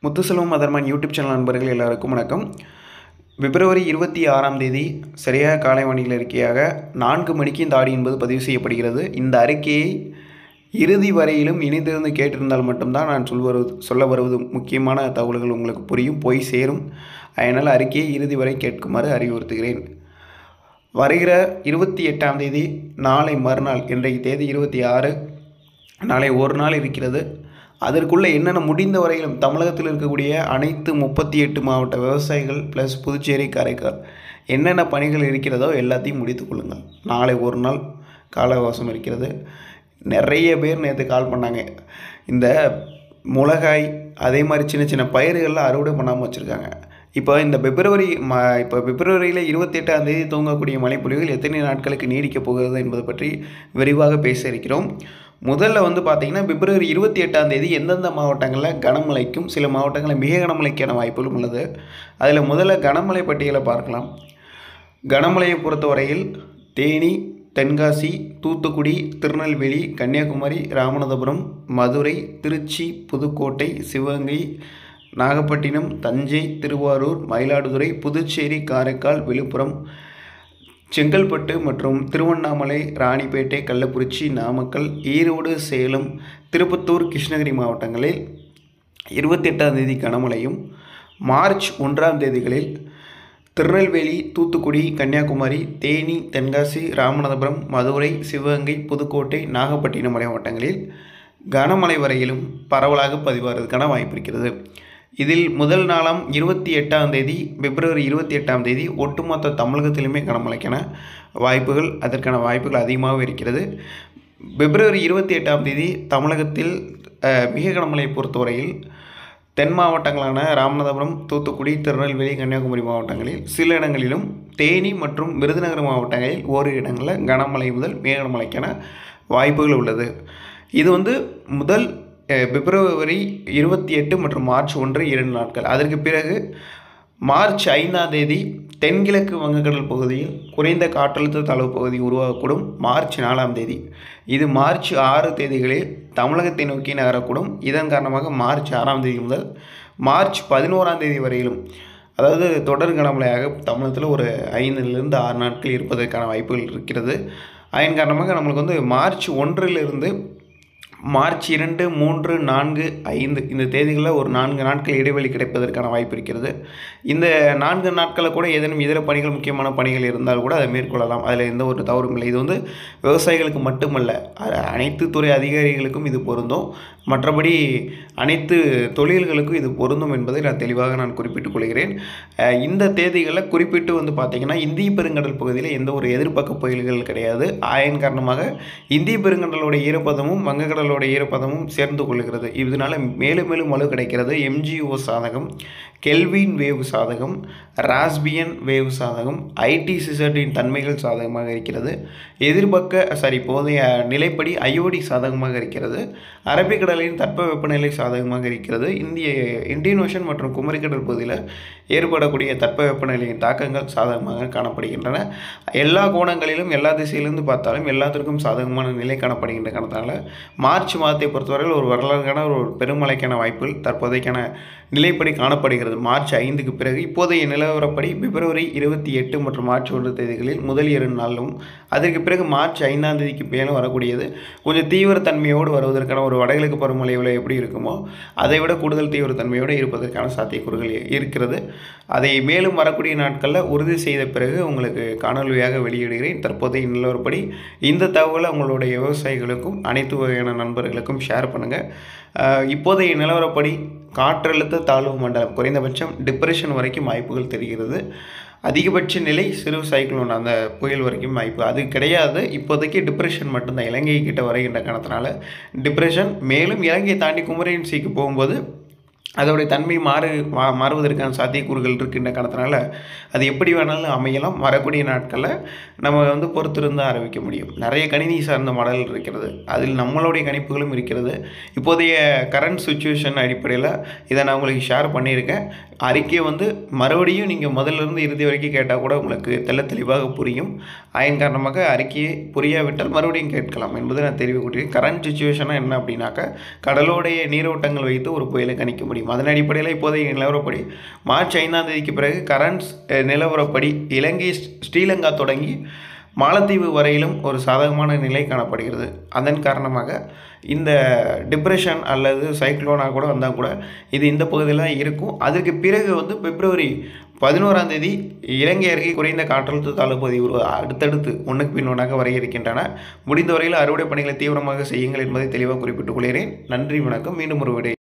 Muthuselvam அதர்மான் YouTube channel நண்பர்கள் எல்லாருக்கும் வணக்கம் பிப்ரவரி இருபத்தி ஆறாம் தேதி சரியாக காலை வானிலை அறிக்கையாக நான்கு மணிக்கு இந்த ஆடி என்பது பதிவு செய்யப்படுகிறது இந்த அறிக்கையை இறுதி வரையிலும் இணைந்திருந்து கேட்டிருந்தால் மட்டும்தான் நான் சொல்வது சொல்ல வருவது முக்கியமான தகவல்கள் உங்களுக்கு புரியும் போய் சேரும் அதனால் அறிக்கையை இறுதி வரை கேட்குமாறு அறிவுறுத்துகிறேன் வருகிற இருபத்தி எட்டாம் தேதி நாளை மறுநாள் இன்றைக்கு தேதி இருபத்தி ஆறு நாளை ஒரு நாள் இருக்கிறது அதற்குள்ளே என்னென்ன முடிந்த வரையிலும் தமிழகத்தில் இருக்கக்கூடிய அனைத்து முப்பத்தி எட்டு மாவட்ட விவசாயிகள் ப்ளஸ் புதுச்சேரி காரைக்கால் என்னென்ன பணிகள் இருக்கிறதோ எல்லாத்தையும் முடித்து கொள்ளுங்கள் நாளை ஒரு நாள் கால அவகாசம் இருக்கிறது நிறைய பேர் நேற்று கால் பண்ணாங்க இந்த மிளகாய் அதே மாதிரி சின்ன சின்ன பயிர்கள்லாம் அறுவடை பண்ணாமல் வச்சுருக்காங்க இப்போ இந்த பிப்ரவரி ம இப்போ பிப்ரவரியில் இருபத்தி எட்டாம் தேதி தூங்கக்கூடிய மழைப்பொழிவுகள் எத்தனை நாட்களுக்கு நீடிக்கப் போகிறது என்பது பற்றி விரிவாக பேச இருக்கிறோம் முதல்ல வந்து பார்த்திங்கன்னா பிப்ரவரி இருபத்தி எட்டாம் தேதி எந்தெந்த மாவட்டங்களில் கனமழைக்கும் சில மாவட்டங்களில் மிக கனமழைக்கான வாய்ப்புகளும் உள்ளது அதில் முதல்ல கனமழை பட்டியலை பார்க்கலாம் கனமழையை பொறுத்தவரையில் தேனி தென்காசி தூத்துக்குடி திருநெல்வேலி கன்னியாகுமரி ராமநாதபுரம் மதுரை திருச்சி புதுக்கோட்டை சிவகங்கை நாகப்பட்டினம் தஞ்சை திருவாரூர் மயிலாடுதுறை புதுச்சேரி காரைக்கால் விழுப்புரம் செங்கல்பட்டு மற்றும் திருவண்ணாமலை ராணிப்பேட்டை கள்ளக்குறிச்சி நாமக்கல் ஈரோடு சேலம் திருப்பத்தூர் கிருஷ்ணகிரி மாவட்டங்களில் இருபத்தி எட்டாம் தேதி கனமழையும் மார்ச் ஒன்றாம் தேதிகளில் திருநெல்வேலி தூத்துக்குடி கன்னியாகுமரி தேனி தென்காசி ராமநாதபுரம் மதுரை சிவகங்கை புதுக்கோட்டை நாகப்பட்டினம் மாவட்டங்களில் கனமழை வரையிலும் பரவலாக பதிவாகிறதுக்கான வாய்ப்பு இருக்கிறது இதில் முதல் நாளாம் இருபத்தி எட்டாம் தேதி பிப்ரவரி இருபத்தி எட்டாம் தேதி ஒட்டுமொத்த தமிழகத்திலுமே கனமழைக்கான வாய்ப்புகள் அதற்கான வாய்ப்புகள் அதிகமாக இருக்கிறது பிப்ரவரி இருபத்தி எட்டாம் தேதி தமிழகத்தில் மிக கனமழை பொறுத்தவரையில் தென் மாவட்டங்களான ராமநாதபுரம் தூத்துக்குடி திருநெல்வேலி கன்னியாகுமரி மாவட்டங்களில் சில இடங்களிலும் தேனி மற்றும் விருதுநகர் மாவட்டங்களில் ஓரிரு இடங்களில் கனமழை முதல் மிக கனமழைக்கான வாய்ப்புகள் உள்ளது இது வந்து முதல் பிப்ரவரி இருபத்தி எட்டு மற்றும் மார்ச் ஒன்று இரண்டு நாட்கள் அதற்கு பிறகு மார்ச் ஐந்தாம் தேதி தென்கிழக்கு வங்கக்கடல் பகுதியில் குறைந்த காற்றழுத்த தாழ்வு பகுதி உருவாகக்கூடும் மார்ச் நாலாம் தேதி இது மார்ச் ஆறு தேதிகளில் தமிழகத்தை நோக்கி நகரக்கூடும் இதன் காரணமாக மார்ச் ஆறாம் தேதி முதல் மார்ச் பதினோராம் தேதி வரையிலும் அதாவது தொடர் கனமழையாக தமிழகத்தில் ஒரு ஐந்துலேருந்து ஆறு நாட்கள் இருப்பதற்கான வாய்ப்புகள் இருக்கிறது அதன் காரணமாக நம்மளுக்கு வந்து மார்ச் ஒன்றிலிருந்து மார்ச் இரண்டு மூன்று நான்கு ஐந்து இந்த தேதிகளில் ஒரு நான்கு நாட்கள் இடைவெளி கிடைப்பதற்கான வாய்ப்பு இருக்கிறது இந்த நான்கு நாட்களில் கூட ஏதேனும் இதர பணிகள் முக்கியமான பணிகள் இருந்தால் கூட அதை மேற்கொள்ளலாம் அதில் எந்த ஒரு தவறும் இல்லை இது வந்து விவசாயிகளுக்கு மட்டுமல்ல அனைத்து துறை அதிகாரிகளுக்கும் இது பொருந்தும் மற்றபடி அனைத்து தொழில்களுக்கும் இது பொருந்தும் என்பதை நான் தெளிவாக நான் குறிப்பிட்டுக் கொள்கிறேன் இந்த தேதிகளில் குறிப்பிட்டு வந்து பார்த்திங்கன்னா இந்திய பெருங்கடல் பகுதியில் எந்த ஒரு எதிர்ப்பக்க புயல்கள் கிடையாது ஆயன் காரணமாக இந்திய பெருங்கடலோட ஈரப்பதமும் வங்கக்கடல் கடலோட ஈரப்பதமும் சேர்ந்து கொள்கிறது இதனால் மேலும் மேலும் வலு கிடைக்கிறது எம்ஜிஓ சாதகம் கெல்வின் வேவ் சாதகம் ராஸ்பியன் வேவ் சாதகம் ஐடி சிசர்டின் தன்மைகள் சாதகமாக இருக்கிறது எதிர்பக்க சாரி போதைய நிலைப்படி அயோடி சாதகமாக இருக்கிறது அரபிக்கடலின் தட்ப வெப்பநிலை சாதகமாக இருக்கிறது இந்திய இந்தியன் ஓஷன் மற்றும் குமரிக்கடல் பகுதியில் ஏற்படக்கூடிய தட்ப வெப்பநிலையின் தாக்கங்கள் சாதகமாக காணப்படுகின்றன எல்லா கோணங்களிலும் எல்லா திசையிலிருந்து பார்த்தாலும் எல்லாத்திற்கும் சாதகமான நிலை காணப்படுகின்ற காரணத்தால் மார்ச் மாதத்தை பொறுத்தவரையில் ஒரு வரலாறுக்கான ஒரு பெருமழைக்கான வாய்ப்புகள் தற்போதைக்கான நிலைப்படி காணப்படுகிறது மார்ச் ஐந்துக்கு பிறகு இப்போதைய நிலவரப்படி பிப்ரவரி இருபத்தி எட்டு மற்றும் மார்ச் ஒன்று தேதிகளில் முதல் இரண்டு நாளும் அதற்கு பிறகு மார்ச் ஐந்தாம் தேதிக்கு மேலும் வரக்கூடியது கொஞ்சம் தீவிரத்தன்மையோடு வருவதற்கான ஒரு வடகிழக்கு பருவமழை விலை எப்படி இருக்குமோ அதை விட கூடுதல் தீவிரத்தன்மையோடு இருப்பதற்கான சாத்தியக்கூறுகள் இருக்கிறது அதை மேலும் வரக்கூடிய நாட்களில் உறுதி செய்த பிறகு உங்களுக்கு காணொலியாக வெளியிடுகிறேன் தற்போதைய நிலவரப்படி இந்த தகவலை உங்களுடைய விவசாயிகளுக்கும் அனைத்து வகையான நண்பர்களுக்கும் ஷேர் பண்ணுங்கள் இப்போதைய நிலவரப்படி காற்றழுத்த தாழ்வு மண்டலம் குறைந்தபட்சம் டிப்ரெஷன் வரைக்கும் வாய்ப்புகள் தெரிகிறது அதிகபட்ச நிலை சிறு சைக்ளோன் அந்த புயல் வரைக்கும் வாய்ப்பு அது கிடையாது இப்போதைக்கு டிப்ரெஷன் மட்டும்தான் இலங்கை கிட்ட வருகின்ற காரணத்தினால டிப்ரெஷன் மேலும் இலங்கையை தாண்டி குமரியன் சீக்கு போகும்போது அதோடைய தன்மை மாறு மா மாறுவதற்கான சாத்தியக்கூறுகள் இருக்கின்ற காரணத்தினால அது எப்படி வேணாலும் அமையலாம் வரக்கூடிய நாட்களில் நம்ம வந்து பொறுத்திருந்து ஆரம்பிக்க முடியும் நிறைய கணினி சார்ந்த மாடல் இருக்கிறது அதில் நம்மளுடைய கணிப்புகளும் இருக்கிறது இப்போதைய கரண்ட் சுச்சுவேஷன் அடிப்படையில் இதை நான் உங்களுக்கு ஷேர் பண்ணியிருக்கேன் அறிக்கையை வந்து மறுபடியும் நீங்கள் முதல்ல இருந்து இறுதி வரைக்கும் கேட்டால் கூட உங்களுக்கு தெள்ள தெளிவாக புரியும் அதன் காரணமாக அறிக்கையை புரியாவிட்டால் மறுபடியும் கேட்கலாம் என்பதை நான் தெரிவிக்கக்கூடிய கரண்ட் சுச்சுவேஷனாக என்ன அப்படின்னாக்கா கடலோடைய நீரோட்டங்கள் வைத்து ஒரு புயலை கணிக்க முடியும் முடியும் அதன் அடிப்படையில் இப்போதைய நிலவரப்படி மார்ச் ஐந்தாம் தேதிக்கு பிறகு கரண்ட்ஸ் நிலவரப்படி இலங்கை ஸ்ரீலங்கா தொடங்கி மாலத்தீவு வரையிலும் ஒரு சாதகமான நிலை காணப்படுகிறது அதன் காரணமாக இந்த டிப்ரெஷன் அல்லது சைக்ளோனாக கூட வந்தால் கூட இது இந்த பகுதியில் தான் இருக்கும் அதற்கு பிறகு வந்து பிப்ரவரி பதினோராம் தேதி இலங்கை அருகே குறைந்த காற்றழுத்த தாழ்வு பகுதி உருவ அடுத்தடுத்து ஒன்றுக்கு பின் ஒன்றாக வர இருக்கின்றன முடிந்த வரையில் அறுவடை பணிகளை தீவிரமாக செய்யுங்கள் என்பதை தெளிவாக குறிப்பிட்டுக் கொள்கிறேன் நன்றி வணக்கம் மீண்டும் ஒரு விடை